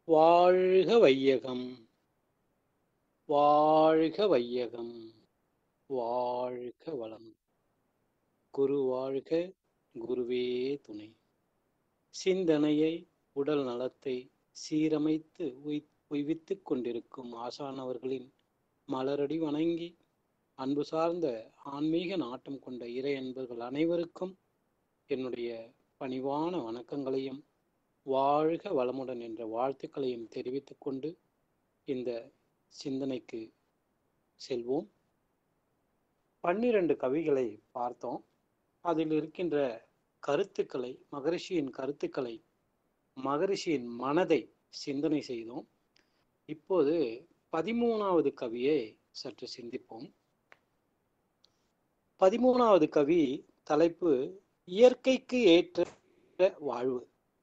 வாழ்க வையகம் வாழ்க வையகம் வாழ்க வளம் குரு வாழ்க குருவே துணை சிந்தனையை உடல் நலத்தை சீரமைத்து உய் உய்வித்துக் கொண்டிருக்கும் ஆசானவர்களின் மலரடி வணங்கி அன்பு சார்ந்த ஆன்மீக நாட்டம் கொண்ட இறை அன்பர்கள் அனைவருக்கும் என்னுடைய பணிவான வணக்கங்களையும் வாழ்க வளமுடன் என்ற வாழ்த்துக்களையும் தெரிவித்துக் கொண்டு இந்த சிந்தனைக்கு செல்வோம் பன்னிரண்டு கவிகளை பார்த்தோம் அதில் இருக்கின்ற கருத்துக்களை மகரிஷியின் கருத்துக்களை மகரிஷியின் மனதை சிந்தனை செய்தோம் இப்போது பதிமூணாவது கவியை சற்று சிந்திப்போம் பதிமூணாவது கவி தலைப்பு இயற்கைக்கு ஏற்ற வாழ்வு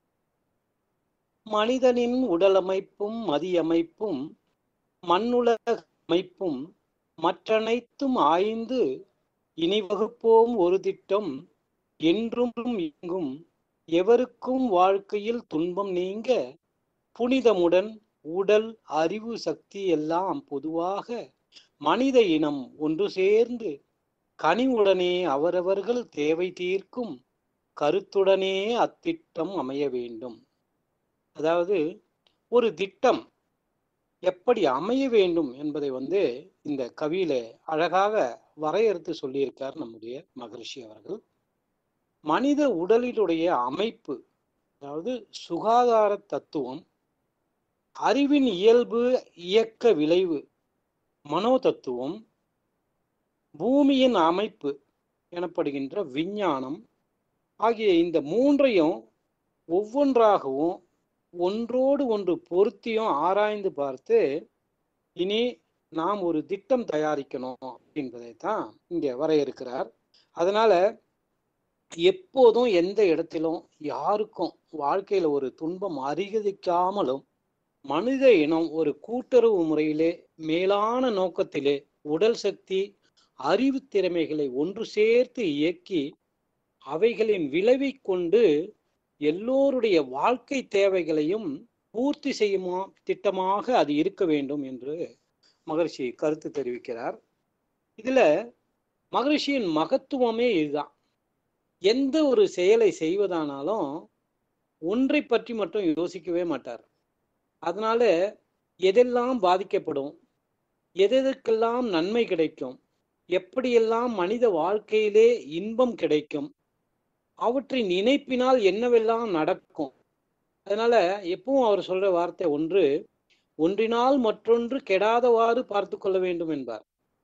மனிதனின் உடலமைப்பும் மதியமைப்பும் மண்ணுலக அமைப்பும் மற்றனைத்தும் ஆய்ந்து இனி வகுப்போம் ஒரு திட்டம் என்றும் எங்கும் எவருக்கும் வாழ்க்கையில் துன்பம் நீங்க புனிதமுடன் உடல் அறிவு சக்தி எல்லாம் பொதுவாக மனித இனம் ஒன்று சேர்ந்து கனிவுடனே அவரவர்கள் தேவை தீர்க்கும் கருத்துடனே அத்திட்டம் அமைய வேண்டும் அதாவது ஒரு திட்டம் எப்படி அமைய வேண்டும் என்பதை வந்து இந்த கவியில அழகாக வரையறுத்து சொல்லியிருக்கார் நம்முடைய மகரிஷி அவர்கள் மனித உடலினுடைய அமைப்பு அதாவது சுகாதார தத்துவம் அறிவின் இயல்பு இயக்க விளைவு மனோ தத்துவம் பூமியின் அமைப்பு எனப்படுகின்ற விஞ்ஞானம் ஆகிய இந்த மூன்றையும் ஒவ்வொன்றாகவும் ஒன்றோடு ஒன்று பொருத்தியும் ஆராய்ந்து பார்த்து இனி நாம் ஒரு திட்டம் தயாரிக்கணும் அப்படின்றதை தான் இங்க வரையறுக்கிறார் அதனால எப்போதும் எந்த இடத்திலும் யாருக்கும் வாழ்க்கையில ஒரு துன்பம் அருகதிக்காமலும் மனித இனம் ஒரு கூட்டுறவு முறையிலே மேலான நோக்கத்திலே உடல் சக்தி அறிவு திறமைகளை ஒன்று சேர்த்து இயக்கி அவைகளின் விளைவை கொண்டு எல்லோருடைய வாழ்க்கை தேவைகளையும் பூர்த்தி செய்யுமா திட்டமாக அது இருக்க வேண்டும் என்று மகரிஷி கருத்து தெரிவிக்கிறார் இதுல மகரிஷியின் மகத்துவமே இதுதான் எந்த ஒரு செயலை செய்வதானாலும் ஒன்றை பற்றி மட்டும் யோசிக்கவே மாட்டார் அதனால எதெல்லாம் பாதிக்கப்படும் எதெதற்கெல்லாம் நன்மை கிடைக்கும் எப்படியெல்லாம் மனித வாழ்க்கையிலே இன்பம் கிடைக்கும் அவற்றின் இணைப்பினால் என்னவெல்லாம் நடக்கும் அதனால எப்பவும் அவர் சொல்ற வார்த்தை ஒன்று ஒன்றினால் மற்றொன்று கெடாதவாறு பார்த்து கொள்ள வேண்டும் என்பார்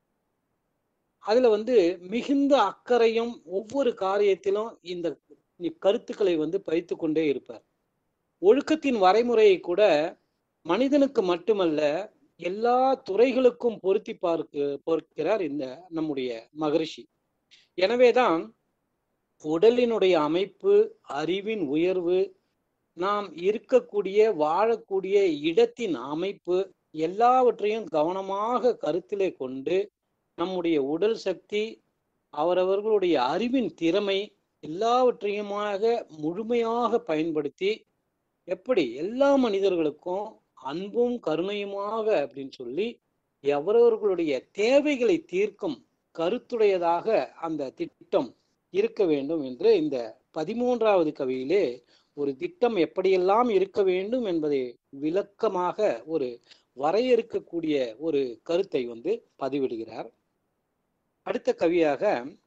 அதுல வந்து மிகுந்த அக்கறையும் ஒவ்வொரு காரியத்திலும் இந்த கருத்துக்களை வந்து பயித்து கொண்டே இருப்பார் ஒழுக்கத்தின் வரைமுறையை கூட மனிதனுக்கு மட்டுமல்ல எல்லா துறைகளுக்கும் பொருத்தி பார்க்க பொறுக்கிறார் இந்த நம்முடைய மகரிஷி எனவேதான் உடலினுடைய அமைப்பு அறிவின் உயர்வு நாம் இருக்கக்கூடிய வாழக்கூடிய இடத்தின் அமைப்பு எல்லாவற்றையும் கவனமாக கருத்திலே கொண்டு நம்முடைய உடல் சக்தி அவரவர்களுடைய அறிவின் திறமை எல்லாவற்றையுமாக முழுமையாக பயன்படுத்தி எப்படி எல்லா மனிதர்களுக்கும் அன்பும் கருணையுமாக அப்படின்னு சொல்லி எவரவர்களுடைய தேவைகளை தீர்க்கும் கருத்துடையதாக அந்த திட்டம் இருக்க வேண்டும் என்று இந்த பதிமூன்றாவது கவியிலே ஒரு திட்டம் எப்படியெல்லாம் இருக்க வேண்டும் என்பதை விளக்கமாக ஒரு வரையறுக்கக்கூடிய ஒரு கருத்தை வந்து பதிவிடுகிறார் அடுத்த கவியாக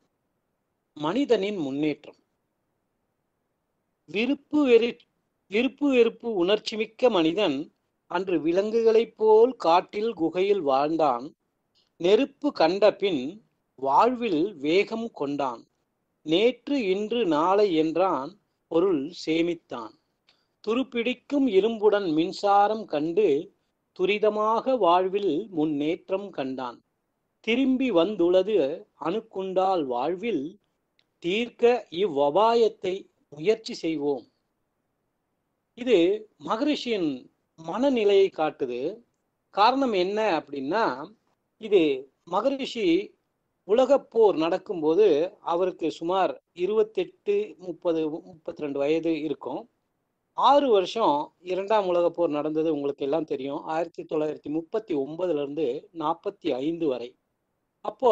மனிதனின் முன்னேற்றம் விருப்பு வெறி விருப்பு வெறுப்பு உணர்ச்சி மிக்க மனிதன் அன்று விலங்குகளைப் போல் காட்டில் குகையில் வாழ்ந்தான் நெருப்பு கண்ட பின் வாழ்வில் வேகம் கொண்டான் நேற்று இன்று நாளை என்றான் பொருள் சேமித்தான் துருப்பிடிக்கும் இரும்புடன் மின்சாரம் கண்டு துரிதமாக வாழ்வில் முன்னேற்றம் கண்டான் திரும்பி வந்துள்ளது அணுக்குண்டால் வாழ்வில் தீர்க்க இவ்வபாயத்தை முயற்சி செய்வோம் இது மகரிஷியின் மனநிலையை காட்டுது காரணம் என்ன அப்படின்னா இது மகரிஷி உலகப் போர் நடக்கும்போது அவருக்கு சுமார் இருபத்தெட்டு முப்பது முப்பத்தி ரெண்டு வயது இருக்கும் ஆறு வருஷம் இரண்டாம் உலகப் போர் நடந்தது உங்களுக்கு எல்லாம் தெரியும் ஆயிரத்தி தொள்ளாயிரத்தி முப்பத்தி ஒன்பதுல இருந்து நாற்பத்தி ஐந்து வரை அப்போ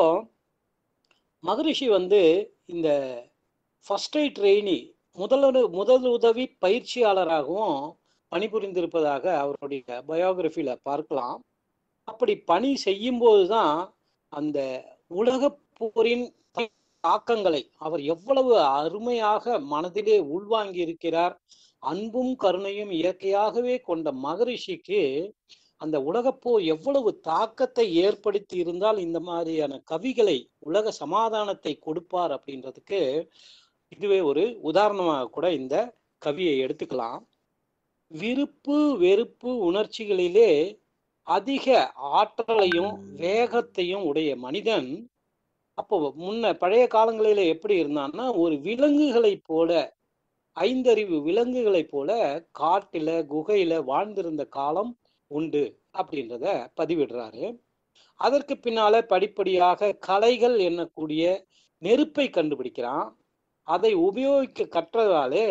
மகரிஷி வந்து இந்த ஃபர்ஸ்ட் எய்ட் ட்ரெயினி முதலுத முதல் உதவி பயிற்சியாளராகவும் பணிபுரிந்திருப்பதாக அவருடைய பயோகிராஃபியில பார்க்கலாம் அப்படி பணி செய்யும்போது தான் அந்த உலகப் போரின் தாக்கங்களை அவர் எவ்வளவு அருமையாக மனதிலே உள்வாங்கி இருக்கிறார் அன்பும் கருணையும் இயற்கையாகவே கொண்ட மகரிஷிக்கு அந்த உலகப்போர் எவ்வளவு தாக்கத்தை ஏற்படுத்தி இருந்தால் இந்த மாதிரியான கவிகளை உலக சமாதானத்தை கொடுப்பார் அப்படின்றதுக்கு இதுவே ஒரு உதாரணமாக கூட இந்த கவியை எடுத்துக்கலாம் விருப்பு வெறுப்பு உணர்ச்சிகளிலே அதிக ஆற்றலையும் வேகத்தையும் உடைய மனிதன் அப்போ முன்ன பழைய காலங்களில எப்படி இருந்தான்னா ஒரு விலங்குகளைப் போல ஐந்தறிவு விலங்குகளைப் போல காட்டுல குகையில வாழ்ந்திருந்த காலம் உண்டு அப்படின்றத பதிவிடுறாரு அதற்கு பின்னால படிப்படியாக கலைகள் எண்ணக்கூடிய நெருப்பை கண்டுபிடிக்கிறான் அதை உபயோகிக்க கற்றதாலே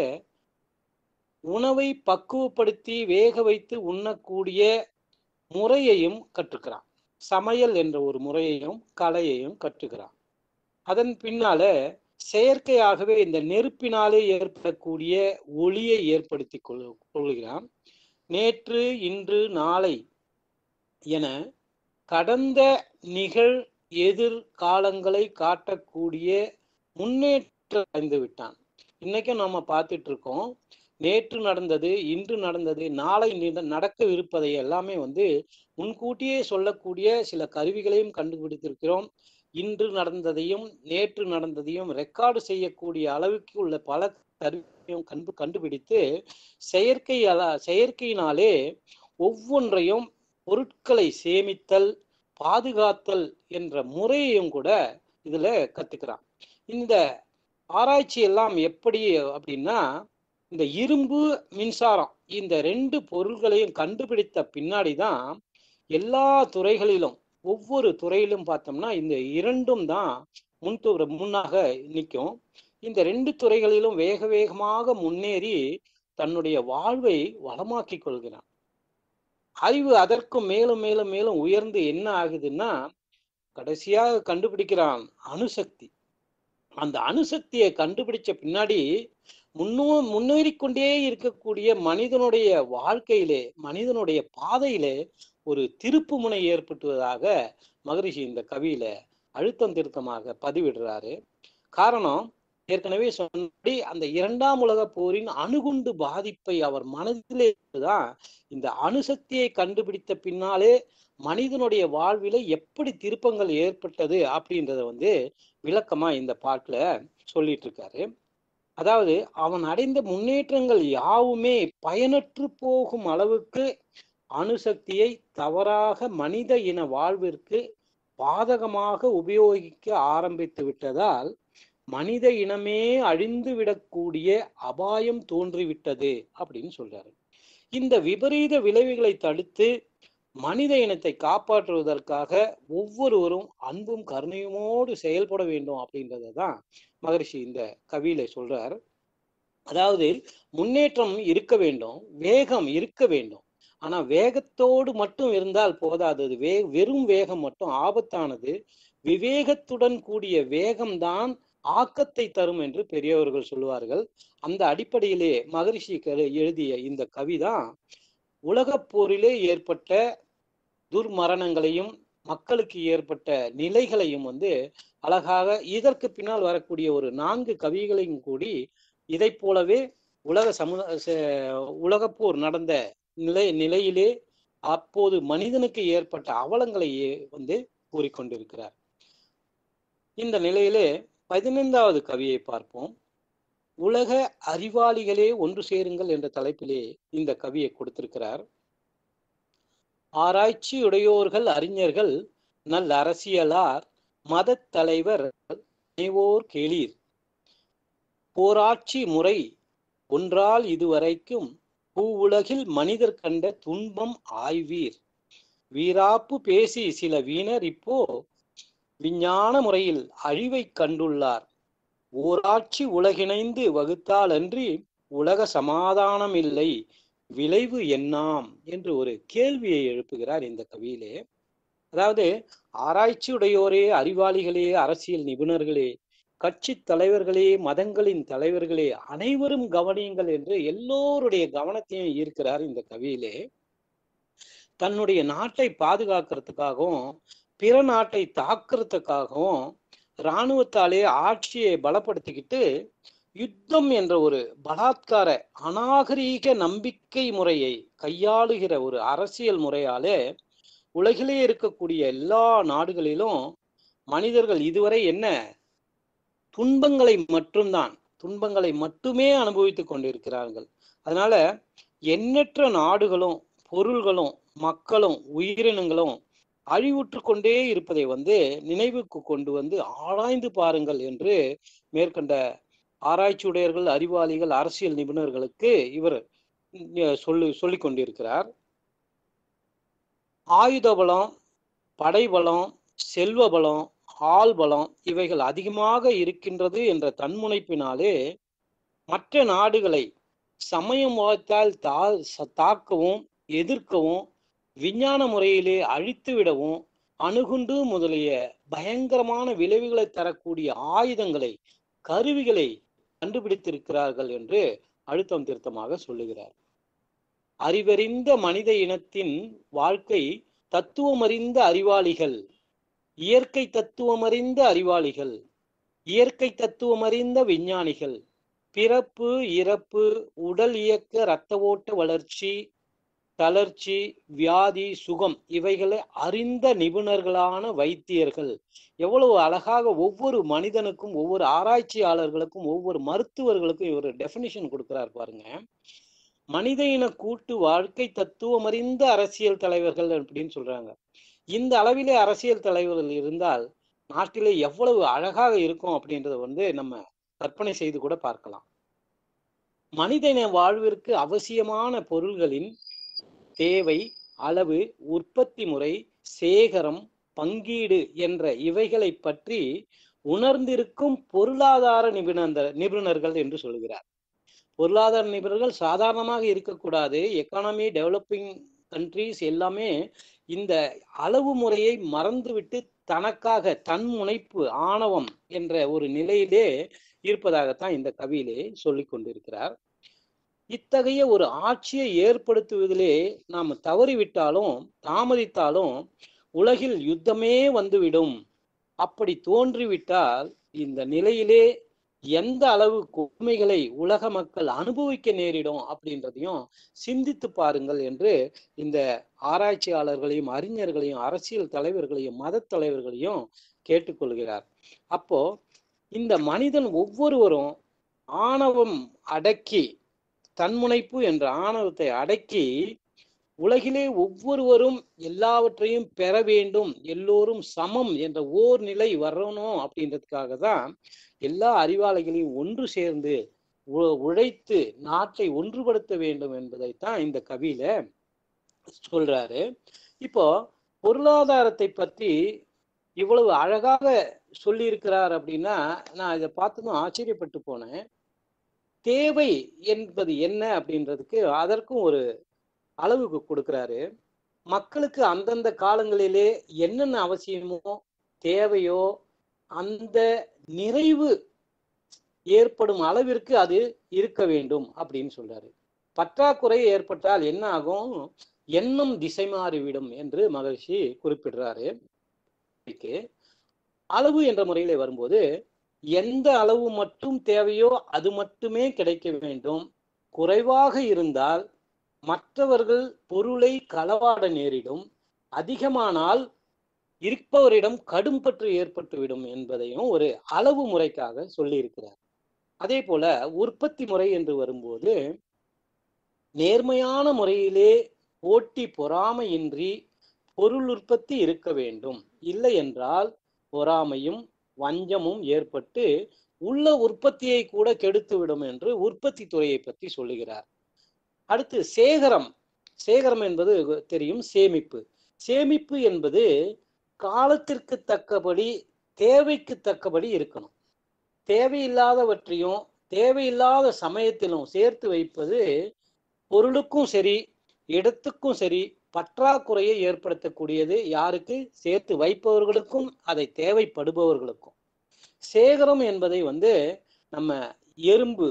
உணவை பக்குவப்படுத்தி வேக வைத்து உண்ணக்கூடிய முறையையும் கற்றுக்கிறான் சமையல் என்ற ஒரு முறையையும் கலையையும் கற்றுக்கிறான் அதன் பின்னால செயற்கையாகவே இந்த நெருப்பினாலே ஏற்படக்கூடிய ஒளியை ஏற்படுத்தி கொள் கொள்கிறான் நேற்று இன்று நாளை என கடந்த நிகழ் எதிர் காலங்களை காட்டக்கூடிய முன்னேற்றம் அடைந்து விட்டான் இன்னைக்கும் நம்ம பார்த்துட்டு இருக்கோம் நேற்று நடந்தது இன்று நடந்தது நாளை நடக்கவிருப்பதை எல்லாமே வந்து முன்கூட்டியே சொல்லக்கூடிய சில கருவிகளையும் கண்டுபிடித்திருக்கிறோம் இன்று நடந்ததையும் நேற்று நடந்ததையும் ரெக்கார்டு செய்யக்கூடிய அளவுக்கு உள்ள பல கருவியையும் கண்டு கண்டுபிடித்து செயற்கை அல செயற்கையினாலே ஒவ்வொன்றையும் பொருட்களை சேமித்தல் பாதுகாத்தல் என்ற முறையையும் கூட இதுல கத்துக்கிறான் இந்த ஆராய்ச்சி எல்லாம் எப்படி அப்படின்னா இந்த இரும்பு மின்சாரம் இந்த ரெண்டு பொருள்களையும் கண்டுபிடித்த பின்னாடி தான் எல்லா துறைகளிலும் ஒவ்வொரு துறையிலும் பார்த்தோம்னா இந்த இரண்டும் தான் முன்துற முன்னாக நிற்கும் இந்த ரெண்டு துறைகளிலும் வேக வேகமாக முன்னேறி தன்னுடைய வாழ்வை வளமாக்கி கொள்கிறான் அறிவு அதற்கும் மேலும் மேலும் மேலும் உயர்ந்து என்ன ஆகுதுன்னா கடைசியாக கண்டுபிடிக்கிறான் அணுசக்தி அந்த அணுசக்தியை கண்டுபிடிச்ச பின்னாடி முன்னோ முன்னேறி கொண்டே இருக்கக்கூடிய மனிதனுடைய வாழ்க்கையிலே மனிதனுடைய பாதையிலே ஒரு திருப்பு முனை ஏற்பட்டுவதாக மகரிஷி இந்த கவியில அழுத்தம் திருத்தமாக பதிவிடுறாரு காரணம் ஏற்கனவே சொன்னபடி அந்த இரண்டாம் உலக போரின் அணுகுண்டு பாதிப்பை அவர் மனதிலே தான் இந்த அணுசக்தியை கண்டுபிடித்த பின்னாலே மனிதனுடைய வாழ்வில எப்படி திருப்பங்கள் ஏற்பட்டது அப்படின்றத வந்து விளக்கமா இந்த பாட்டுல சொல்லிட்டு இருக்காரு அதாவது அவன் அடைந்த முன்னேற்றங்கள் யாவுமே பயனற்று போகும் அளவுக்கு அணுசக்தியை தவறாக மனித இன வாழ்விற்கு பாதகமாக உபயோகிக்க ஆரம்பித்து விட்டதால் மனித இனமே அழிந்து விடக்கூடிய அபாயம் தோன்றிவிட்டது அப்படின்னு சொல்றாரு இந்த விபரீத விளைவுகளை தடுத்து மனித இனத்தை காப்பாற்றுவதற்காக ஒவ்வொருவரும் அன்பும் கருணையுமோடு செயல்பட வேண்டும் அப்படின்றத தான் மகரிஷி இந்த கவியில சொல்றார் அதாவது முன்னேற்றம் இருக்க வேண்டும் வேகம் இருக்க வேண்டும் ஆனா வேகத்தோடு மட்டும் இருந்தால் போதாதது வே வெறும் வேகம் மட்டும் ஆபத்தானது விவேகத்துடன் கூடிய வேகம்தான் ஆக்கத்தை தரும் என்று பெரியவர்கள் சொல்லுவார்கள் அந்த அடிப்படையிலே மகரிஷி எழுதிய இந்த கவிதான் உலகப் போரிலே ஏற்பட்ட துர்மரணங்களையும் மக்களுக்கு ஏற்பட்ட நிலைகளையும் வந்து அழகாக இதற்கு பின்னால் வரக்கூடிய ஒரு நான்கு கவிகளையும் கூடி இதை போலவே உலக சமுதாய உலகப்போர் நடந்த நிலை நிலையிலே அப்போது மனிதனுக்கு ஏற்பட்ட அவலங்களை வந்து கூறிக்கொண்டிருக்கிறார் இந்த நிலையிலே பதினைந்தாவது கவியை பார்ப்போம் உலக அறிவாளிகளே ஒன்று சேருங்கள் என்ற தலைப்பிலே இந்த கவியை கொடுத்திருக்கிறார் ஆராய்ச்சியுடையோர்கள் அறிஞர்கள் நல் அரசியலார் மத தலைவர் அனைவோர் கேளீர் போராட்சி முறை ஒன்றால் இதுவரைக்கும் பூவுலகில் மனிதர் கண்ட துன்பம் ஆய்வீர் வீராப்பு பேசி சில வீணர் இப்போ விஞ்ஞான முறையில் அழிவை கண்டுள்ளார் ஓராட்சி உலகிணைந்து வகுத்தாலன்றி உலக சமாதானம் இல்லை விளைவு என்னாம் என்று ஒரு கேள்வியை எழுப்புகிறார் இந்த கவியிலே அதாவது ஆராய்ச்சியுடையோரே அறிவாளிகளே அரசியல் நிபுணர்களே கட்சி தலைவர்களே மதங்களின் தலைவர்களே அனைவரும் கவனியுங்கள் என்று எல்லோருடைய கவனத்தையும் ஈர்க்கிறார் இந்த கவியிலே தன்னுடைய நாட்டை பாதுகாக்கிறதுக்காகவும் பிற நாட்டை தாக்குறதுக்காகவும் இராணுவத்தாலே ஆட்சியை பலப்படுத்திக்கிட்டு யுத்தம் என்ற ஒரு பலாத்கார அநாகரீக நம்பிக்கை முறையை கையாளுகிற ஒரு அரசியல் முறையாலே உலகிலே இருக்கக்கூடிய எல்லா நாடுகளிலும் மனிதர்கள் இதுவரை என்ன துன்பங்களை மட்டும்தான் துன்பங்களை மட்டுமே அனுபவித்துக் கொண்டிருக்கிறார்கள் அதனால எண்ணற்ற நாடுகளும் பொருள்களும் மக்களும் உயிரினங்களும் அழிவுற்று கொண்டே இருப்பதை வந்து நினைவுக்கு கொண்டு வந்து ஆராய்ந்து பாருங்கள் என்று மேற்கண்ட ஆராய்ச்சியுடையர்கள் அறிவாளிகள் அரசியல் நிபுணர்களுக்கு இவர் சொல்லி சொல்லிக் கொண்டிருக்கிறார் ஆயுத பலம் படைபலம் செல்வ பலம் ஆள் பலம் இவைகள் அதிகமாக இருக்கின்றது என்ற தன்முனைப்பினாலே மற்ற நாடுகளை சமயம் முகத்தால் தா தாக்கவும் எதிர்க்கவும் விஞ்ஞான முறையிலே அழித்து விடவும் அணுகுண்டு முதலிய பயங்கரமான விளைவுகளை தரக்கூடிய ஆயுதங்களை கருவிகளை கண்டுபிடித்திருக்கிறார்கள் என்று அழுத்தம் திருத்தமாக சொல்லுகிறார் அறிவறிந்த மனித இனத்தின் வாழ்க்கை தத்துவமறிந்த அறிவாளிகள் இயற்கை தத்துவமறிந்த அறிவாளிகள் இயற்கை தத்துவமறிந்த விஞ்ஞானிகள் பிறப்பு இறப்பு உடல் இயக்க இரத்த ஓட்ட வளர்ச்சி தளர்ச்சி வியாதி சுகம் இவைகளை அறிந்த நிபுணர்களான வைத்தியர்கள் எவ்வளவு அழகாக ஒவ்வொரு மனிதனுக்கும் ஒவ்வொரு ஆராய்ச்சியாளர்களுக்கும் ஒவ்வொரு மருத்துவர்களுக்கும் இவர் டெபினிஷன் கொடுக்கிறார் பாருங்க மனித இன கூட்டு வாழ்க்கை தத்துவமறிந்த அரசியல் தலைவர்கள் அப்படின்னு சொல்றாங்க இந்த அளவிலே அரசியல் தலைவர்கள் இருந்தால் நாட்டிலே எவ்வளவு அழகாக இருக்கும் அப்படின்றத வந்து நம்ம கற்பனை செய்து கூட பார்க்கலாம் மனிதன வாழ்விற்கு அவசியமான பொருள்களின் தேவை அளவு உற்பத்தி முறை சேகரம் பங்கீடு என்ற இவைகளை பற்றி உணர்ந்திருக்கும் பொருளாதார நிபுணர் நிபுணர்கள் என்று சொல்கிறார் பொருளாதார நிபுணர்கள் சாதாரணமாக இருக்கக்கூடாது எக்கானமி டெவலப்பிங் கண்ட்ரிஸ் எல்லாமே இந்த அளவு முறையை மறந்துவிட்டு தனக்காக தன் முனைப்பு ஆணவம் என்ற ஒரு நிலையிலே இருப்பதாகத்தான் இந்த கவியிலே சொல்லிக் கொண்டிருக்கிறார் இத்தகைய ஒரு ஆட்சியை ஏற்படுத்துவதிலே நாம் தவறிவிட்டாலும் தாமதித்தாலும் உலகில் யுத்தமே வந்துவிடும் அப்படி தோன்றிவிட்டால் இந்த நிலையிலே எந்த அளவு கொடுமைகளை உலக மக்கள் அனுபவிக்க நேரிடும் அப்படின்றதையும் சிந்தித்து பாருங்கள் என்று இந்த ஆராய்ச்சியாளர்களையும் அறிஞர்களையும் அரசியல் தலைவர்களையும் மத தலைவர்களையும் கேட்டுக்கொள்கிறார் அப்போ இந்த மனிதன் ஒவ்வொருவரும் ஆணவம் அடக்கி தன்முனைப்பு என்ற ஆணவத்தை அடக்கி உலகிலே ஒவ்வொருவரும் எல்லாவற்றையும் பெற வேண்டும் எல்லோரும் சமம் என்ற ஓர் நிலை வரணும் அப்படின்றதுக்காக தான் எல்லா அறிவாளிகளையும் ஒன்று சேர்ந்து உழைத்து நாட்டை ஒன்றுபடுத்த வேண்டும் என்பதைத்தான் இந்த கவியில சொல்றாரு இப்போ பொருளாதாரத்தை பற்றி இவ்வளவு அழகாக சொல்லியிருக்கிறார் அப்படின்னா நான் இதை பார்த்ததும் ஆச்சரியப்பட்டு போனேன் தேவை என்பது என்ன அப்படின்றதுக்கு அதற்கும் ஒரு அளவுக்கு கொடுக்கிறாரு மக்களுக்கு அந்தந்த காலங்களிலே என்னென்ன அவசியமோ தேவையோ அந்த நிறைவு ஏற்படும் அளவிற்கு அது இருக்க வேண்டும் அப்படின்னு சொல்றாரு பற்றாக்குறை ஏற்பட்டால் என்ன ஆகும் எண்ணம் திசை மாறிவிடும் என்று மகிழ்ச்சி குறிப்பிடுறாரு அளவு என்ற முறையில வரும்போது எந்த அளவு மட்டும் தேவையோ அது மட்டுமே கிடைக்க வேண்டும் குறைவாக இருந்தால் மற்றவர்கள் பொருளை களவாட நேரிடும் அதிகமானால் இருப்பவரிடம் கடும் பற்று ஏற்பட்டுவிடும் என்பதையும் ஒரு அளவு முறைக்காக சொல்லியிருக்கிறார் அதே போல உற்பத்தி முறை என்று வரும்போது நேர்மையான முறையிலே போட்டி பொறாமையின்றி பொருள் உற்பத்தி இருக்க வேண்டும் இல்லை என்றால் பொறாமையும் வஞ்சமும் ஏற்பட்டு உள்ள உற்பத்தியை கூட கெடுத்துவிடும் என்று உற்பத்தி துறையை பற்றி சொல்லுகிறார் அடுத்து சேகரம் சேகரம் என்பது தெரியும் சேமிப்பு சேமிப்பு என்பது காலத்திற்கு தக்கபடி தேவைக்கு தக்கபடி இருக்கணும் தேவையில்லாதவற்றையும் தேவையில்லாத சமயத்திலும் சேர்த்து வைப்பது பொருளுக்கும் சரி இடத்துக்கும் சரி பற்றாக்குறையை ஏற்படுத்தக்கூடியது யாருக்கு சேர்த்து வைப்பவர்களுக்கும் அதை தேவைப்படுபவர்களுக்கும் சேகரம் என்பதை வந்து நம்ம எறும்பு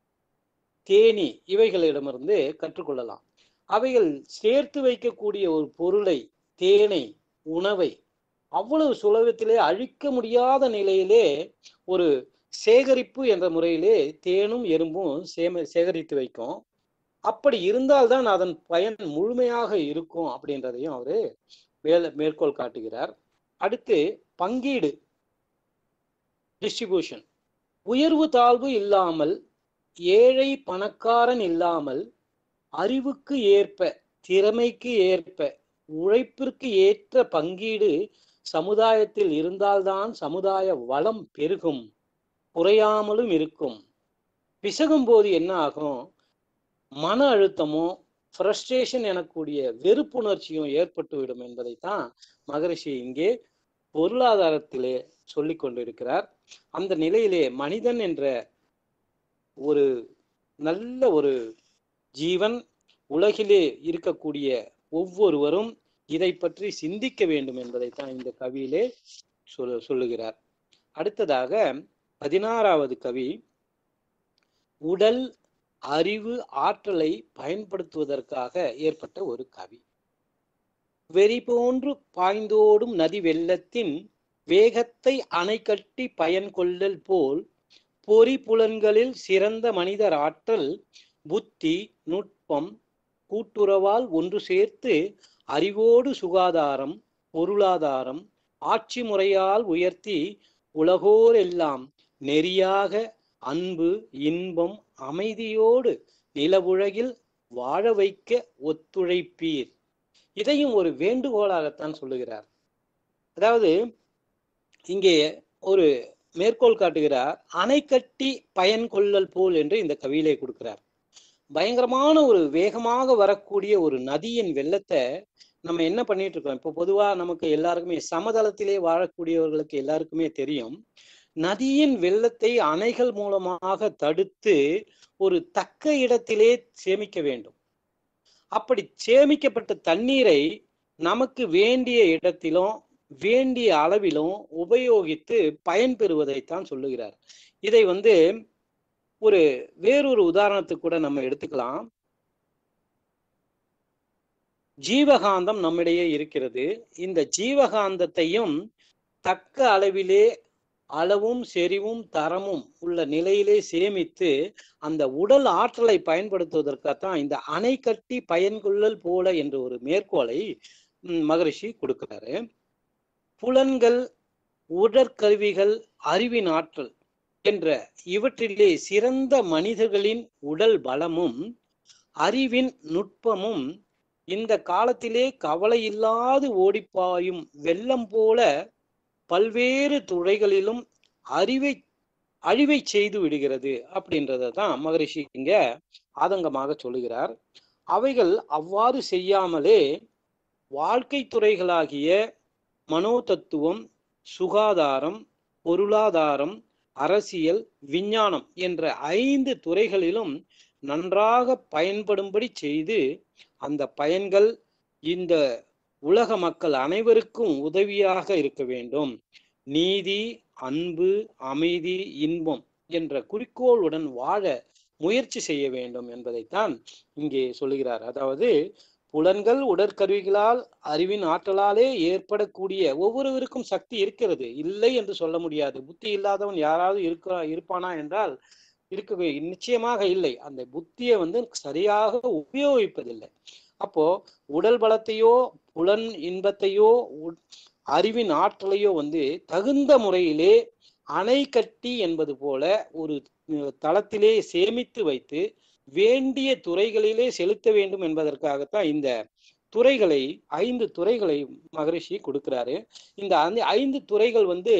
தேனி இவைகளிடமிருந்து கற்றுக்கொள்ளலாம் அவைகள் சேர்த்து வைக்கக்கூடிய ஒரு பொருளை தேனை உணவை அவ்வளவு சுலபத்திலே அழிக்க முடியாத நிலையிலே ஒரு சேகரிப்பு என்ற முறையிலே தேனும் எறும்பும் சேம சேகரித்து வைக்கும் அப்படி இருந்தால்தான் அதன் பயன் முழுமையாக இருக்கும் அப்படின்றதையும் அவரு வேலை மேற்கோள் காட்டுகிறார் அடுத்து பங்கீடு டிஸ்ட்ரிபியூஷன் உயர்வு தாழ்வு இல்லாமல் ஏழை பணக்காரன் இல்லாமல் அறிவுக்கு ஏற்ப திறமைக்கு ஏற்ப உழைப்பிற்கு ஏற்ற பங்கீடு சமுதாயத்தில் இருந்தால்தான் சமுதாய வளம் பெருகும் குறையாமலும் இருக்கும் பிசகும் போது என்ன ஆகும் மன அழுத்தமோ ஃப்ரஸ்ட்ரேஷன் எனக்கூடிய வெறுப்புணர்ச்சியும் ஏற்பட்டுவிடும் என்பதைத்தான் மகரிஷி இங்கே பொருளாதாரத்திலே சொல்லிக் கொண்டிருக்கிறார் அந்த நிலையிலே மனிதன் என்ற ஒரு நல்ல ஒரு ஜீவன் உலகிலே இருக்கக்கூடிய ஒவ்வொருவரும் இதை பற்றி சிந்திக்க வேண்டும் என்பதைத்தான் இந்த கவியிலே சொல்லு சொல்லுகிறார் அடுத்ததாக பதினாறாவது கவி உடல் அறிவு ஆற்றலை பயன்படுத்துவதற்காக ஏற்பட்ட ஒரு கவி வெறி போன்று பாய்ந்தோடும் நதி வெள்ளத்தின் வேகத்தை அணை கட்டி பயன் கொள்ளல் போல் பொறி புலன்களில் சிறந்த மனிதர் ஆற்றல் புத்தி நுட்பம் கூட்டுறவால் ஒன்று சேர்த்து அறிவோடு சுகாதாரம் பொருளாதாரம் ஆட்சி முறையால் உயர்த்தி உலகோர் எல்லாம் நெறியாக அன்பு இன்பம் அமைதியோடு நிலவுலகில் வாழ வைக்க ஒத்துழைப்பீர் இதையும் ஒரு வேண்டுகோளாகத்தான் சொல்லுகிறார் அதாவது இங்கே ஒரு மேற்கோள் காட்டுகிறார் அணை கட்டி பயன் கொள்ளல் போல் என்று இந்த கவியிலே கொடுக்கிறார் பயங்கரமான ஒரு வேகமாக வரக்கூடிய ஒரு நதியின் வெள்ளத்தை நம்ம என்ன பண்ணிட்டு இருக்கோம் இப்போ பொதுவா நமக்கு எல்லாருக்குமே சமதளத்திலே வாழக்கூடியவர்களுக்கு எல்லாருக்குமே தெரியும் நதியின் வெள்ளத்தை அணைகள் மூலமாக தடுத்து ஒரு தக்க இடத்திலே சேமிக்க வேண்டும் அப்படி சேமிக்கப்பட்ட தண்ணீரை நமக்கு வேண்டிய இடத்திலும் வேண்டிய அளவிலும் உபயோகித்து பயன்பெறுவதைத்தான் சொல்லுகிறார் இதை வந்து ஒரு வேறொரு உதாரணத்துக்கு கூட நம்ம எடுத்துக்கலாம் ஜீவகாந்தம் நம்மிடையே இருக்கிறது இந்த ஜீவகாந்தத்தையும் தக்க அளவிலே அளவும் செறிவும் தரமும் உள்ள நிலையிலே சேமித்து அந்த உடல் ஆற்றலை பயன்படுத்துவதற்காகத்தான் இந்த அணை கட்டி பயன்கொள்ளல் போல என்ற ஒரு மேற்கோளை மகரிஷி கொடுக்கிறாரு புலன்கள் உடற்கருவிகள் அறிவின் ஆற்றல் என்ற இவற்றிலே சிறந்த மனிதர்களின் உடல் பலமும் அறிவின் நுட்பமும் இந்த காலத்திலே கவலை இல்லாது ஓடிப்பாயும் வெள்ளம் போல பல்வேறு துறைகளிலும் அறிவை அழிவை செய்து விடுகிறது அப்படின்றத தான் மகரிஷி இங்க ஆதங்கமாக சொல்லுகிறார் அவைகள் அவ்வாறு செய்யாமலே வாழ்க்கை துறைகளாகிய மனோதத்துவம் சுகாதாரம் பொருளாதாரம் அரசியல் விஞ்ஞானம் என்ற ஐந்து துறைகளிலும் நன்றாக பயன்படும்படி செய்து அந்த பயன்கள் இந்த உலக மக்கள் அனைவருக்கும் உதவியாக இருக்க வேண்டும் நீதி அன்பு அமைதி இன்பம் என்ற குறிக்கோளுடன் வாழ முயற்சி செய்ய வேண்டும் என்பதைத்தான் இங்கே சொல்லுகிறார் அதாவது புலன்கள் உடற்கருவிகளால் அறிவின் ஆற்றலாலே ஏற்படக்கூடிய ஒவ்வொருவருக்கும் சக்தி இருக்கிறது இல்லை என்று சொல்ல முடியாது புத்தி இல்லாதவன் யாராவது இருக்க இருப்பானா என்றால் இருக்க நிச்சயமாக இல்லை அந்த புத்தியை வந்து சரியாக உபயோகிப்பதில்லை அப்போ உடல் பலத்தையோ புலன் இன்பத்தையோ அறிவின் ஆற்றலையோ வந்து தகுந்த முறையிலே அணை கட்டி என்பது போல ஒரு தளத்திலே சேமித்து வைத்து வேண்டிய துறைகளிலே செலுத்த வேண்டும் என்பதற்காகத்தான் இந்த துறைகளை ஐந்து துறைகளை மகரிஷி கொடுக்கிறாரு இந்த ஐந்து துறைகள் வந்து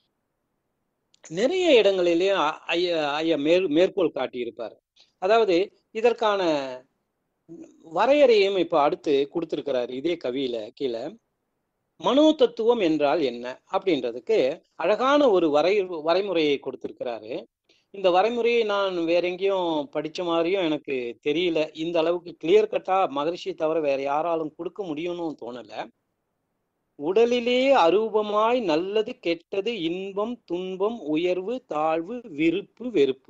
நிறைய இடங்களிலே ஐயா ஐயா மேற் மேற்கோள் காட்டியிருப்பார் அதாவது இதற்கான வரையறையும் இப்ப அடுத்து கொடுத்திருக்கிறாரு இதே கவியில கீழே மனோ தத்துவம் என்றால் என்ன அப்படின்றதுக்கு அழகான ஒரு வரை வரைமுறையை கொடுத்திருக்கிறாரு இந்த வரைமுறையை நான் வேற எங்கேயும் படிச்ச மாதிரியும் எனக்கு தெரியல இந்த அளவுக்கு கிளியர் கட்டா மகரிஷியை தவிர வேற யாராலும் கொடுக்க முடியும்னு தோணல உடலிலே அரூபமாய் நல்லது கெட்டது இன்பம் துன்பம் உயர்வு தாழ்வு விருப்பு வெறுப்பு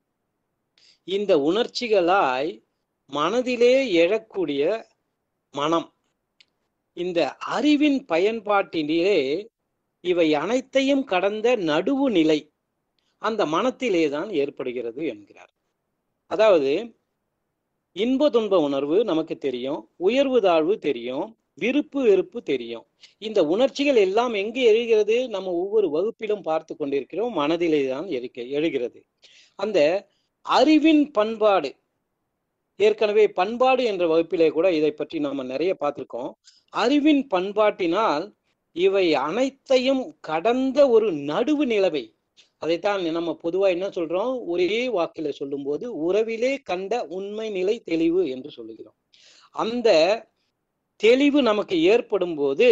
இந்த உணர்ச்சிகளாய் மனதிலே எழக்கூடிய மனம் இந்த அறிவின் பயன்பாட்டிலே இவை அனைத்தையும் கடந்த நடுவு நிலை அந்த மனத்திலே தான் ஏற்படுகிறது என்கிறார் அதாவது இன்ப துன்ப உணர்வு நமக்கு தெரியும் உயர்வு தாழ்வு தெரியும் விருப்பு வெறுப்பு தெரியும் இந்த உணர்ச்சிகள் எல்லாம் எங்கே எழுகிறது நம்ம ஒவ்வொரு வகுப்பிலும் பார்த்து கொண்டிருக்கிறோம் மனதிலே தான் எழுக்க எழுகிறது அந்த அறிவின் பண்பாடு ஏற்கனவே பண்பாடு என்ற வகுப்பிலே கூட இதை பற்றி நம்ம நிறைய பார்த்திருக்கோம் அறிவின் பண்பாட்டினால் இவை அனைத்தையும் கடந்த ஒரு நடுவு நிலவை அதைத்தான் நம்ம பொதுவா என்ன சொல்றோம் ஒரே வாக்கில சொல்லும்போது உறவிலே கண்ட உண்மை நிலை தெளிவு என்று சொல்லுகிறோம் அந்த தெளிவு நமக்கு ஏற்படும் போது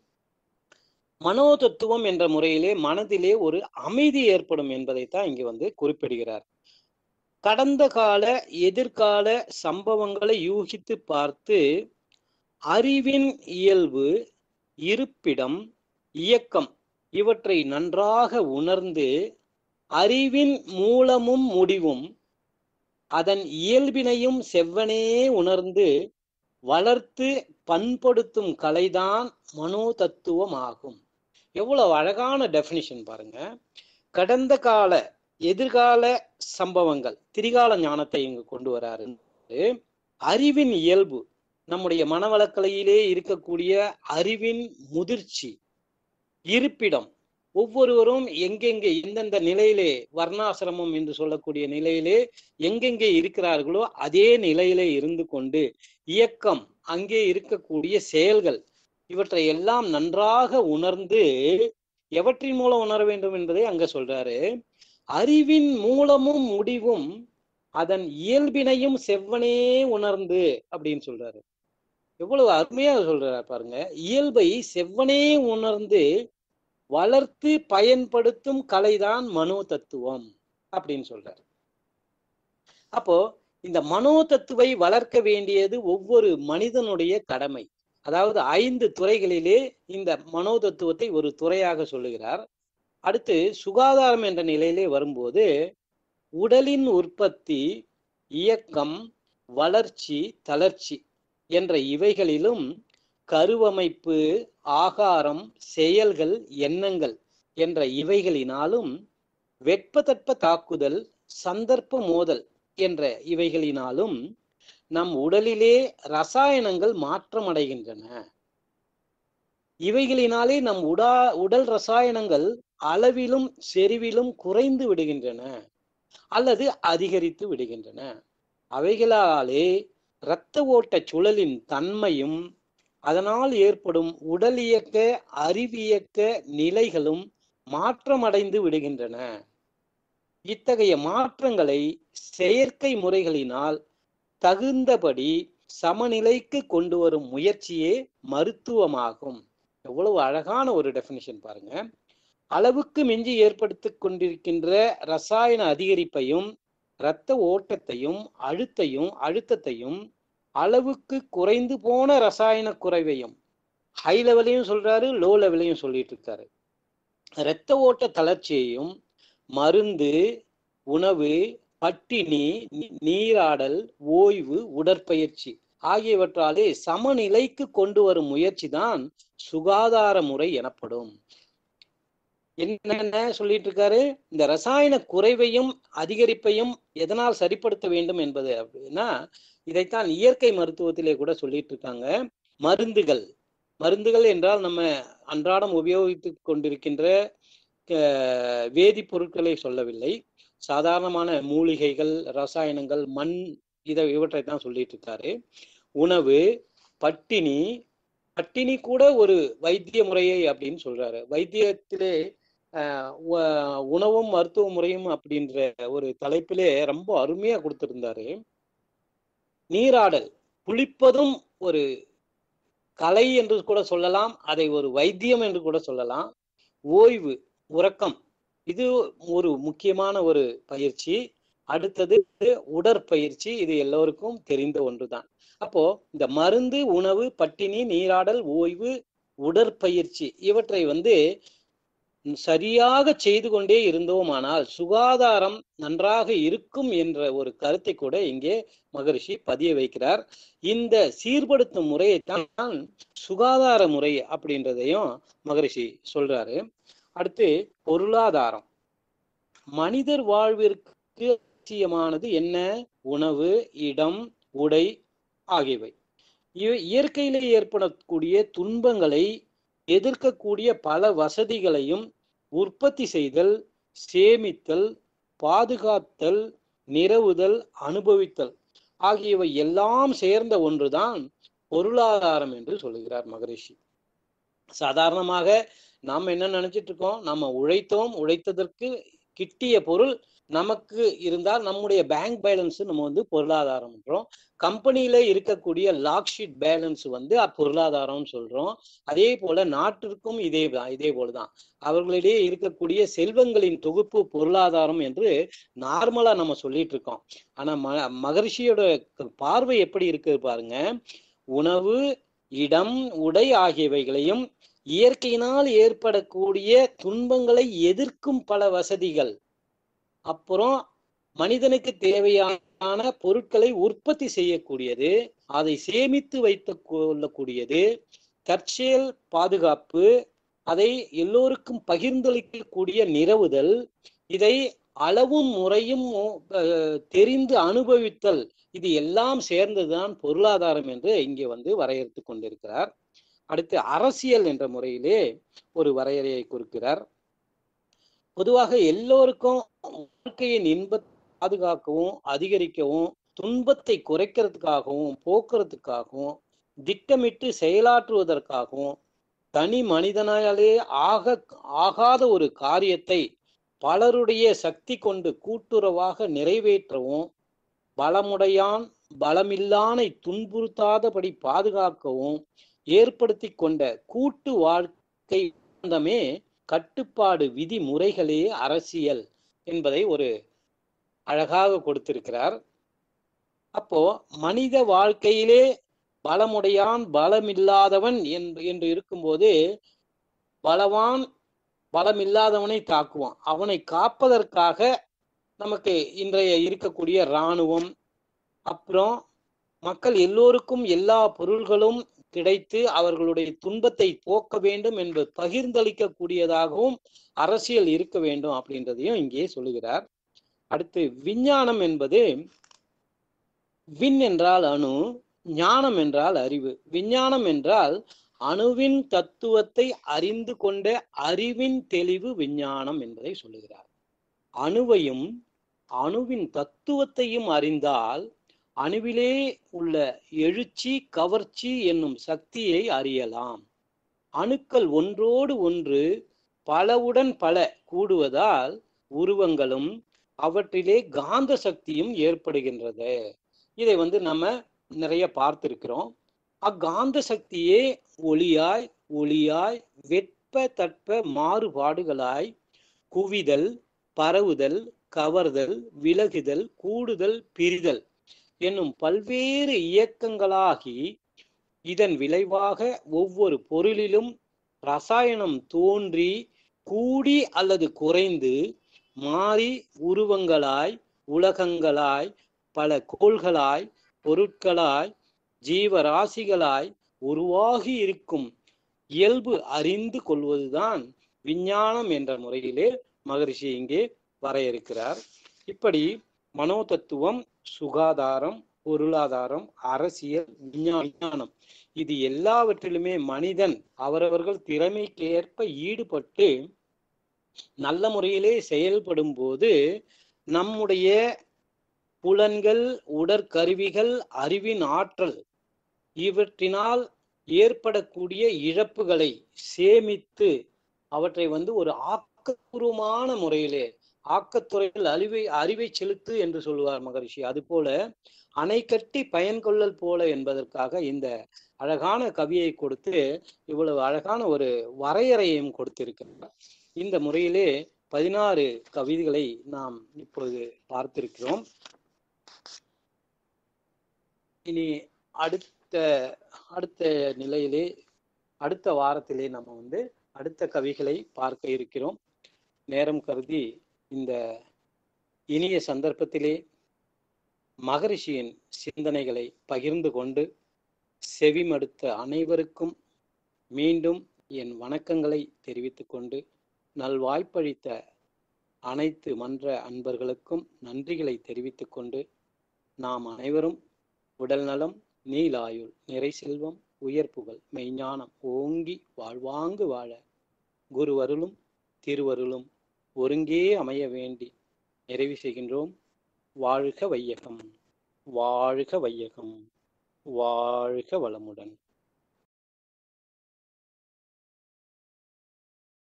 மனோதத்துவம் என்ற முறையிலே மனதிலே ஒரு அமைதி ஏற்படும் என்பதைத்தான் இங்கு வந்து குறிப்பிடுகிறார் கடந்த கால எதிர்கால சம்பவங்களை யூகித்து பார்த்து அறிவின் இயல்பு இருப்பிடம் இயக்கம் இவற்றை நன்றாக உணர்ந்து அறிவின் மூலமும் முடிவும் அதன் இயல்பினையும் செவ்வனே உணர்ந்து வளர்த்து பண்படுத்தும் கலைதான் மனோ தத்துவம் ஆகும் எவ்வளவு அழகான டெபினிஷன் பாருங்க கடந்த கால எதிர்கால சம்பவங்கள் திரிகால ஞானத்தை இங்கு கொண்டு வராரு அறிவின் இயல்பு நம்முடைய மனவளக்கலையிலே இருக்கக்கூடிய அறிவின் முதிர்ச்சி இருப்பிடம் ஒவ்வொருவரும் எங்கெங்கே எந்தெந்த நிலையிலே வர்ணாசிரமம் என்று சொல்லக்கூடிய நிலையிலே எங்கெங்கே இருக்கிறார்களோ அதே நிலையிலே இருந்து கொண்டு இயக்கம் அங்கே இருக்கக்கூடிய செயல்கள் இவற்றை எல்லாம் நன்றாக உணர்ந்து எவற்றின் மூலம் உணர வேண்டும் என்பதை அங்க சொல்றாரு அறிவின் மூலமும் முடிவும் அதன் இயல்பினையும் செவ்வனே உணர்ந்து அப்படின்னு சொல்றாரு எவ்வளவு அருமையா சொல்றாரு பாருங்க இயல்பை செவ்வனே உணர்ந்து வளர்த்து பயன்படுத்தும் கலைதான் மனோ தத்துவம் அப்படின்னு சொல்றாரு அப்போ இந்த மனோ தத்துவை வளர்க்க வேண்டியது ஒவ்வொரு மனிதனுடைய கடமை அதாவது ஐந்து துறைகளிலே இந்த மனோ தத்துவத்தை ஒரு துறையாக சொல்லுகிறார் அடுத்து சுகாதாரம் என்ற நிலையிலே வரும்போது உடலின் உற்பத்தி இயக்கம் வளர்ச்சி தளர்ச்சி என்ற இவைகளிலும் கருவமைப்பு ஆகாரம் செயல்கள் எண்ணங்கள் என்ற இவைகளினாலும் வெப்பதட்ப தாக்குதல் சந்தர்ப்ப மோதல் என்ற இவைகளினாலும் நம் உடலிலே ரசாயனங்கள் மாற்றமடைகின்றன இவைகளினாலே நம் உடா உடல் ரசாயனங்கள் அளவிலும் செறிவிலும் குறைந்து விடுகின்றன அல்லது அதிகரித்து விடுகின்றன அவைகளாலே இரத்த ஓட்ட சுழலின் தன்மையும் அதனால் ஏற்படும் உடல் இயக்க அறிவியக்க நிலைகளும் மாற்றமடைந்து விடுகின்றன இத்தகைய மாற்றங்களை செயற்கை முறைகளினால் தகுந்தபடி சமநிலைக்கு கொண்டு வரும் முயற்சியே மருத்துவமாகும் எவ்வளவு அழகான ஒரு டெபினிஷன் பாருங்க அளவுக்கு மிஞ்சி ஏற்படுத்தி கொண்டிருக்கின்ற ரசாயன அதிகரிப்பையும் இரத்த ஓட்டத்தையும் அழுத்தையும் அழுத்தத்தையும் அளவுக்கு குறைந்து போன ரசாயன குறைவையும் ஹை லெவலையும் சொல்றாரு லோ லெவலையும் சொல்லிட்டு இருக்காரு இரத்த ஓட்ட தளர்ச்சியையும் மருந்து உணவு பட்டினி நீராடல் ஓய்வு உடற்பயிற்சி ஆகியவற்றாலே சமநிலைக்கு கொண்டு வரும் முயற்சி தான் சுகாதார முறை எனப்படும் என்னென்ன சொல்லிட்டு இருக்காரு இந்த ரசாயன குறைவையும் அதிகரிப்பையும் எதனால் சரிப்படுத்த வேண்டும் என்பது அப்படின்னா இதைத்தான் இயற்கை மருத்துவத்திலே கூட சொல்லிட்டு இருக்காங்க மருந்துகள் மருந்துகள் என்றால் நம்ம அன்றாடம் உபயோகித்து கொண்டிருக்கின்ற வேதிப்பொருட்களை சொல்லவில்லை சாதாரணமான மூலிகைகள் ரசாயனங்கள் மண் இதை இவற்றை தான் சொல்லிட்டு இருக்காரு உணவு பட்டினி பட்டினி கூட ஒரு வைத்திய முறையை அப்படின்னு சொல்றாரு வைத்தியத்திலே உணவும் மருத்துவ முறையும் அப்படின்ற ஒரு தலைப்பிலே ரொம்ப அருமையா கொடுத்திருந்தாரு நீராடல் குளிப்பதும் ஒரு கலை என்று கூட சொல்லலாம் அதை ஒரு வைத்தியம் என்று கூட சொல்லலாம் ஓய்வு உறக்கம் இது ஒரு முக்கியமான ஒரு பயிற்சி அடுத்தது உடற்பயிற்சி இது எல்லோருக்கும் தெரிந்த ஒன்றுதான் அப்போ இந்த மருந்து உணவு பட்டினி நீராடல் ஓய்வு உடற்பயிற்சி இவற்றை வந்து சரியாக செய்து கொண்டே இருந்தோமானால் சுகாதாரம் நன்றாக இருக்கும் என்ற ஒரு கருத்தை கூட இங்கே மகரிஷி பதிய வைக்கிறார் இந்த சீர்படுத்தும் முறையைத்தான் சுகாதார முறை அப்படின்றதையும் மகரிஷி சொல்றாரு அடுத்து பொருளாதாரம் மனிதர் வாழ்விற்கு அவசியமானது என்ன உணவு இடம் உடை ஆகியவை இயற்கையிலே ஏற்படக்கூடிய துன்பங்களை எதிர்க்கக்கூடிய பல வசதிகளையும் உற்பத்தி செய்தல் சேமித்தல் பாதுகாத்தல் நிறவுதல் அனுபவித்தல் ஆகியவை எல்லாம் சேர்ந்த ஒன்றுதான் பொருளாதாரம் என்று சொல்லுகிறார் மகரிஷி சாதாரணமாக நாம் என்ன நினைச்சிட்டு இருக்கோம் நம்ம உழைத்தோம் உழைத்ததற்கு கிட்டிய பொருள் நமக்கு இருந்தால் நம்முடைய பேங்க் பேலன்ஸ் நம்ம வந்து பொருளாதாரம் பண்றோம் கம்பெனியில இருக்கக்கூடிய லாக் ஷீட் பேலன்ஸ் வந்து பொருளாதாரம்னு சொல்றோம் அதே போல நாட்டிற்கும் இதே தான் இதே போலதான் அவர்களிடையே இருக்கக்கூடிய செல்வங்களின் தொகுப்பு பொருளாதாரம் என்று நார்மலா நம்ம சொல்லிட்டு இருக்கோம் ஆனா ம மகரிஷியோட பார்வை எப்படி இருக்கு பாருங்க உணவு இடம் உடை ஆகியவைகளையும் இயற்கையினால் ஏற்படக்கூடிய துன்பங்களை எதிர்க்கும் பல வசதிகள் அப்புறம் மனிதனுக்கு தேவையான பொருட்களை உற்பத்தி செய்யக்கூடியது அதை சேமித்து வைத்து கொள்ளக்கூடியது தற்செயல் பாதுகாப்பு அதை எல்லோருக்கும் பகிர்ந்தளிக்கக்கூடிய நிறவுதல் இதை அளவும் முறையும் தெரிந்து அனுபவித்தல் இது எல்லாம் சேர்ந்ததுதான் பொருளாதாரம் என்று இங்கே வந்து வரையறுத்து கொண்டிருக்கிறார் அடுத்து அரசியல் என்ற முறையிலே ஒரு வரையறையை குறிக்கிறார் பொதுவாக எல்லோருக்கும் வாழ்க்கையின் இன்பத்தை பாதுகாக்கவும் அதிகரிக்கவும் துன்பத்தை குறைக்கிறதுக்காகவும் போக்குறதுக்காகவும் திட்டமிட்டு செயலாற்றுவதற்காகவும் தனி மனிதனாலே ஆக ஆகாத ஒரு காரியத்தை பலருடைய சக்தி கொண்டு கூட்டுறவாக நிறைவேற்றவும் பலமுடையான் பலமில்லானை துன்புறுத்தாதபடி பாதுகாக்கவும் ஏற்படுத்தி கொண்ட கூட்டு வாழ்க்கை கட்டுப்பாடு விதிமுறைகளே அரசியல் என்பதை ஒரு அழகாக கொடுத்திருக்கிறார் அப்போ மனித வாழ்க்கையிலே பலமுடையான் பலமில்லாதவன் என்று இருக்கும்போது பலவான் பலமில்லாதவனை தாக்குவான் அவனை காப்பதற்காக நமக்கு இன்றைய இருக்கக்கூடிய இராணுவம் அப்புறம் மக்கள் எல்லோருக்கும் எல்லா பொருள்களும் கிடைத்து அவர்களுடைய துன்பத்தை போக்க வேண்டும் என்று பகிர்ந்தளிக்கக்கூடியதாகவும் அரசியல் இருக்க வேண்டும் அப்படின்றதையும் இங்கே சொல்லுகிறார் அடுத்து விஞ்ஞானம் என்பது விண் என்றால் அணு ஞானம் என்றால் அறிவு விஞ்ஞானம் என்றால் அணுவின் தத்துவத்தை அறிந்து கொண்ட அறிவின் தெளிவு விஞ்ஞானம் என்பதை சொல்லுகிறார் அணுவையும் அணுவின் தத்துவத்தையும் அறிந்தால் அணுவிலே உள்ள எழுச்சி கவர்ச்சி என்னும் சக்தியை அறியலாம் அணுக்கள் ஒன்றோடு ஒன்று பலவுடன் பல கூடுவதால் உருவங்களும் அவற்றிலே காந்த சக்தியும் ஏற்படுகின்றது இதை வந்து நம்ம நிறைய பார்த்திருக்கிறோம் அக்காந்த சக்தியே ஒளியாய் ஒளியாய் வெப்ப தட்ப மாறுபாடுகளாய் குவிதல் பரவுதல் கவர்தல் விலகுதல் கூடுதல் பிரிதல் என்னும் பல்வேறு இயக்கங்களாகி இதன் விளைவாக ஒவ்வொரு பொருளிலும் ரசாயனம் தோன்றி கூடி அல்லது குறைந்து மாறி உருவங்களாய் உலகங்களாய் பல கோள்களாய் பொருட்களாய் ஜீவராசிகளாய் உருவாகி இருக்கும் இயல்பு அறிந்து கொள்வதுதான் விஞ்ஞானம் என்ற முறையிலே மகரிஷி இங்கே வரையறுக்கிறார் இப்படி மனோதத்துவம் சுகாதாரம் பொருளாதாரம் அரசியல் விஞ்ஞானம் இது எல்லாவற்றிலுமே மனிதன் அவரவர்கள் திறமைக்கு ஏற்ப ஈடுபட்டு நல்ல முறையிலே செயல்படும் போது நம்முடைய புலன்கள் உடற்கருவிகள் அறிவின் ஆற்றல் இவற்றினால் ஏற்படக்கூடிய இழப்புகளை சேமித்து அவற்றை வந்து ஒரு ஆக்கப்பூர்வமான முறையிலே ஆக்கத்துறையில் அறிவை அறிவை செலுத்து என்று சொல்லுவார் மகரிஷி அது போல அணை கட்டி பயன் கொள்ளல் போல என்பதற்காக இந்த அழகான கவியை கொடுத்து இவ்வளவு அழகான ஒரு வரையறையையும் கொடுத்திருக்கிறார் இந்த முறையிலே பதினாறு கவிதைகளை நாம் இப்பொழுது பார்த்திருக்கிறோம் இனி அடுத்த அடுத்த நிலையிலே அடுத்த வாரத்திலே நம்ம வந்து அடுத்த கவிகளை பார்க்க இருக்கிறோம் நேரம் கருதி இந்த இனிய சந்தர்ப்பத்திலே மகரிஷியின் சிந்தனைகளை பகிர்ந்து கொண்டு செவிமடுத்த அனைவருக்கும் மீண்டும் என் வணக்கங்களை தெரிவித்துக் கொண்டு நல்வாய்ப்பளித்த அனைத்து மன்ற அன்பர்களுக்கும் நன்றிகளை தெரிவித்துக் கொண்டு நாம் அனைவரும் உடல் நலம் நீலாயுள் நிறை செல்வம் உயர் புகழ் மெய்ஞானம் ஓங்கி வாழ்வாங்கு வாழ குருவருளும் திருவருளும் ஒருங்கே அமைய வேண்டி நிறைவு செய்கின்றோம் வாழ்க வையகம் வாழ்க வையகம் வாழ்க வளமுடன்